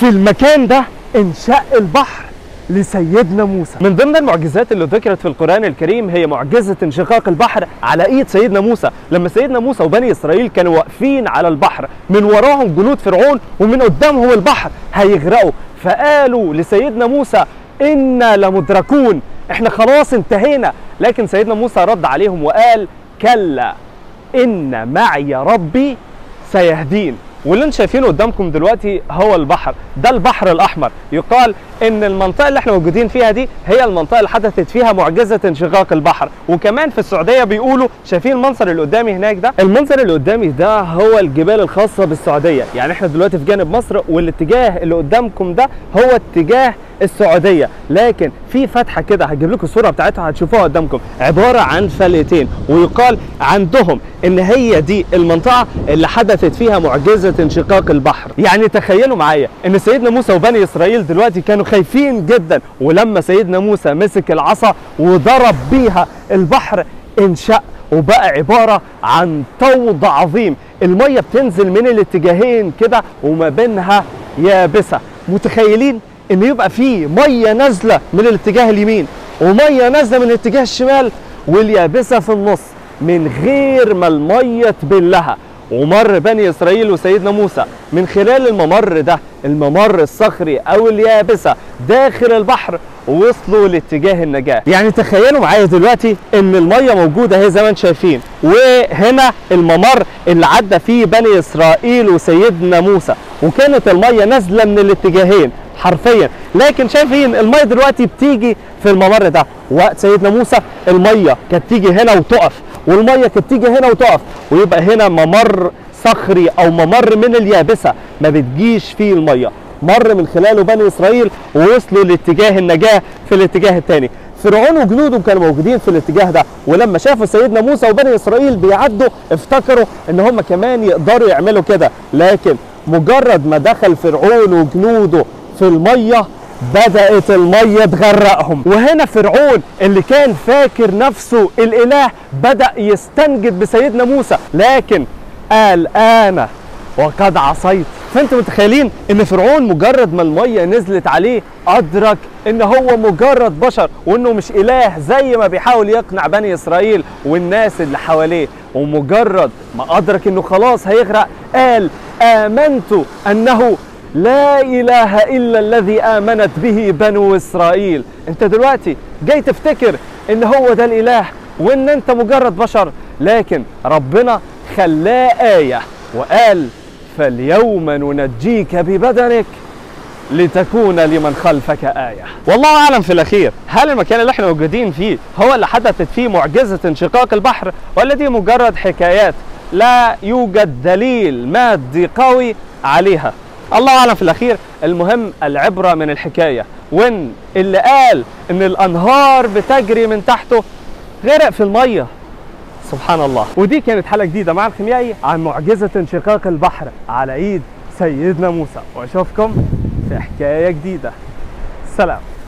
في المكان ده انشق البحر لسيدنا موسى من ضمن المعجزات اللي ذكرت في القرآن الكريم هي معجزة انشقاق البحر على ايد سيدنا موسى لما سيدنا موسى وبني اسرائيل كانوا واقفين على البحر من وراهم جنود فرعون ومن قدامهم البحر هيغرقوا فقالوا لسيدنا موسى إنا لمدركون احنا خلاص انتهينا لكن سيدنا موسى رد عليهم وقال كلا إن معي ربي سيهدين واللي انتم شايفينه قدامكم دلوقتي هو البحر ده البحر الاحمر يقال ان المنطقه اللي احنا موجودين فيها دي هي المنطقه اللي حدثت فيها معجزه انشقاق البحر وكمان في السعوديه بيقولوا شايفين المنظر اللي قدامي هناك ده المنظر اللي قدامي ده هو الجبال الخاصه بالسعوديه يعني احنا دلوقتي في جانب مصر والاتجاه اللي قدامكم ده هو اتجاه السعوديه لكن في فتحه كده هجيب لكم الصوره بتاعتها هتشوفوها قدامكم عباره عن فلقتين ويقال عندهم ان هي دي المنطقه اللي حدثت فيها معجزه انشقاق البحر يعني تخيلوا معايا ان سيدنا موسى وبني اسرائيل دلوقتي كانوا خايفين جدا ولما سيدنا موسى مسك العصا وضرب بيها البحر انشق وبقى عباره عن طود عظيم الميه بتنزل من الاتجاهين كده وما بينها يابسه متخيلين ان يبقى في ميه نازله من الاتجاه اليمين وميه نازله من الاتجاه الشمال واليابسه في النص من غير ما الميه تبلها ومر بني اسرائيل وسيدنا موسى من خلال الممر ده الممر الصخري او اليابسه داخل البحر ووصلوا لاتجاه النجاه يعني تخيلوا معايا دلوقتي ان الميه موجوده اهي زي ما انتم شايفين وهنا الممر اللي عدى فيه بني اسرائيل وسيدنا موسى وكانت الميه نازله من الاتجاهين حرفيا لكن شايفين الميه دلوقتي بتيجي في الممر ده وقت سيدنا موسى الميه كانت تيجي هنا وتقف والميه كانت تيجي هنا وتقف ويبقى هنا ممر صخري او ممر من اليابسه ما بتجيش فيه الميه مر من خلاله بني اسرائيل ووصلوا لاتجاه النجاه في الاتجاه الثاني فرعون وجنوده كانوا موجودين في الاتجاه ده ولما شافوا سيدنا موسى وبني اسرائيل بيعدوا افتكروا ان هم كمان يقدروا يعملوا كده لكن مجرد ما دخل فرعون وجنوده في الميه بدأت المية تغرقهم وهنا فرعون اللي كان فاكر نفسه الإله بدأ يستنجد بسيدنا موسى لكن قال أنا وقد عصيت فانتوا متخيلين ان فرعون مجرد ما الميه نزلت عليه ادرك ان هو مجرد بشر وانه مش اله زي ما بيحاول يقنع بني اسرائيل والناس اللي حواليه ومجرد ما ادرك انه خلاص هيغرق قال امنت انه لا اله الا الذي امنت به بنو اسرائيل انت دلوقتي جاي تفتكر ان هو ده الاله وان انت مجرد بشر لكن ربنا خلاه ايه وقال فاليوم ننجيك ببدنك لتكون لمن خلفك آية والله أعلم في الأخير هل المكان اللي احنا موجودين فيه هو اللي حدثت فيه معجزة انشقاق البحر ولا دي مجرد حكايات لا يوجد دليل مادي قوي عليها الله أعلم في الأخير المهم العبرة من الحكاية وإن اللي قال إن الأنهار بتجري من تحته غرق في المية سبحان الله ودي كانت حلقه جديده مع الخميائي عن معجزه انشقاق البحر على ايد سيدنا موسى واشوفكم في حكايه جديده سلام